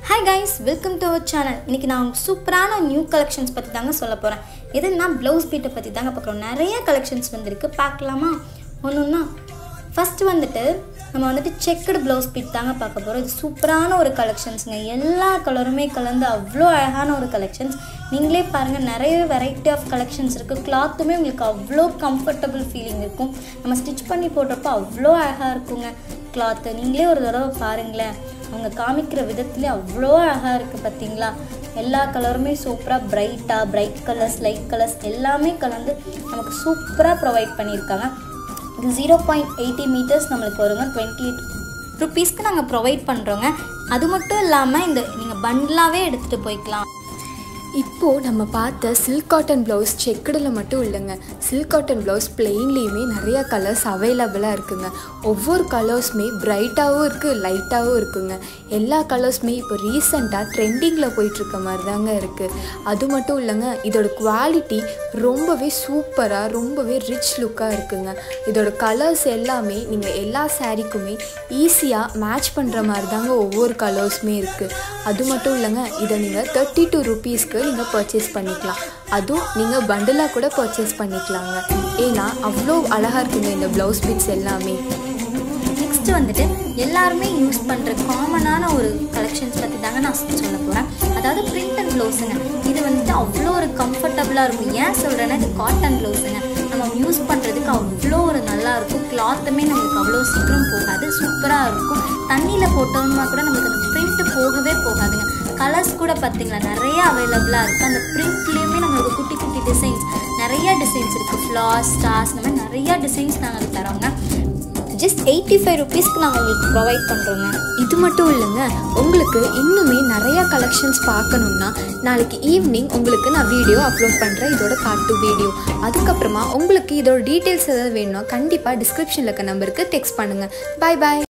hi guys welcome to our channel இன்றைக்கி நான் சூப்பரான நியூ கலெக்ஷன்ஸ் பற்றி தாங்க சொல்ல போகிறேன் எதுனா ப்ளவுஸ் பீட்டை பற்றி தாங்க பார்க்குறோம் நிறைய கலெக்ஷன்ஸ் வந்திருக்கு பார்க்கலாமா ஒன்று ஒன்றா ஃபஸ்ட்டு வந்துட்டு நம்ம வந்துட்டு செக்குடு ப்ளவுஸ் பீட் தாங்க பார்க்க போகிறோம் இது சூப்பரான ஒரு கலெக்ஷன்ஸுங்க எல்லா கலருமே கலந்து அவ்வளோ அழகான ஒரு கலெக்ஷன்ஸ் நீங்களே பாருங்கள் நிறைய வெரைட்டி ஆஃப் கலெக்ஷன்ஸ் இருக்குது கிளாத்துமே உங்களுக்கு அவ்வளோ கம்ஃபர்டபுள் ஃபீலிங் இருக்கும் நம்ம ஸ்டிச் பண்ணி போடுறப்போ அவ்வளோ அழகாக இருக்குங்க கிளாத்து நீங்களே ஒரு தடவை பாருங்களேன் அவங்க காமிக்கிற விதத்துலேயே அவ்வளோ அழகாக இருக்குது பார்த்தீங்களா எல்லா கலருமே சூப்பராக பிரைட்டாக பிரைட் கலர்ஸ் லைட் கலர்ஸ் எல்லாமே கலந்து நமக்கு சூப்பராக ப்ரொவைட் பண்ணியிருக்காங்க இது ஜீரோ பாயிண்ட் எயிட்டி மீட்டர்ஸ் நம்மளுக்கு வருங்க டுவெண்ட்டி எயிட் ருப்பீஸ்க்கு நாங்கள் ப்ரொவைட் பண்ணுறோங்க அது மட்டும் இல்லாமல் இந்த நீங்கள் பண்டலாகவே எடுத்துகிட்டு போய்க்கலாம் இப்போது நம்ம பார்த்த சில்க் காட்டன் ப்ளவுஸ் செக்குடில் மட்டும் இல்லைங்க சில்க் காட்டன் ப்ளவுஸ் பிளெயின்லேயுமே நிறையா கலர்ஸ் அவைலபிளாக இருக்குங்க ஒவ்வொரு கலர்ஸுமே பிரைட்டாகவும் இருக்குது லைட்டாகவும் இருக்குங்க எல்லா கலர்ஸுமே இப்போ ரீசெண்டாக ட்ரெண்டிங்கில் போயிட்டுருக்க மாதிரி தாங்க இருக்குது அது மட்டும் இல்லைங்க இதோட குவாலிட்டி ரொம்பவே சூப்பராக ரொம்பவே ரிச் லுக்காக இருக்குங்க இதோட கலர்ஸ் எல்லாமே நீங்கள் எல்லா சாரீக்குமே ஈஸியாக மேட்ச் பண்ணுற மாதிரி தாங்க ஒவ்வொரு கலர்ஸுமே இருக்குது அது மட்டும் இல்லைங்க இதை நீங்கள் தேர்ட்டி டூ ருபீஸ்க்கு நீங்கள் பர்ச்சேஸ் பண்ணிக்கலாம் அதுவும் நீங்கள் பண்டிலாக கூட பர்ச்சேஸ் பண்ணிக்கலாங்க ஏன்னா அவ்வளோ அழகாக இருக்குங்க இந்த ப்ளவுஸ் பீட்ஸ் எல்லாமே நெக்ஸ்ட் வந்துட்டு எல்லாருமே யூஸ் பண்ணுற காமனான ஒரு கலெக்ஷன்ஸ் பற்றி தாங்க நான் சொல்ல போகிறேன் அதாவது பிரிண்டட் ப்ளவுஸுங்க இது வந்துட்டு அவ்வளோ ஒரு கம்ஃபர்டபுளாக இருக்கும் ஏன் சொல்கிறேன்னா இது காட்டன் ப்ளவுஸுங்க நம்ம யூஸ் பண்ணுறதுக்கு அவ்வளோ ஒரு நல்லா இருக்கும் கிளாத்துமே நம்மளுக்கு அவ்வளோ சீக்கிரம் போகாது சூப்பராக இருக்கும் தண்ணியில் போட்டோம்னா கூட நமக்கு அந்த பிரிண்ட் போகவே போகாதுங்க கலர்ஸ் கூட பார்த்தீங்களா நிறைய அவைலபிளாக இருக்குது அந்த பிரிண்ட்லேயுமே நம்மளுக்கு குட்டி குட்டி டிசைன்ஸ் நிறைய டிசைன்ஸ் இருக்குது ஃப்ளார்ஸ் ஸ்டார்ஸ் இந்த மாதிரி நிறைய டிசைன்ஸ் நாங்கள் தரோங்க ஜஸ்ட் எயிட்டி ஃபைவ் ருபீஸ்க்கு நாங்கள் உங்களுக்கு ப்ரொவைட் பண்ணுறோங்க இது மட்டும் இல்லைங்க உங்களுக்கு இன்னுமே நிறையா கலெக்ஷன்ஸ் பார்க்கணுன்னா நாளைக்கு ஈவினிங் உங்களுக்கு நான் வீடியோ அப்லோட் பண்ணுறேன் இதோட பார்ட் டூ வீடியோ அதுக்கப்புறமா உங்களுக்கு இதோட டீட்டெயில்ஸ் ஏதாவது வேணும்னா கண்டிப்பாக டிஸ்கிரிப்ஷனில் இருக்க நம்பருக்கு டெக்ஸ்ட் பண்ணுங்கள் பாய் பாய்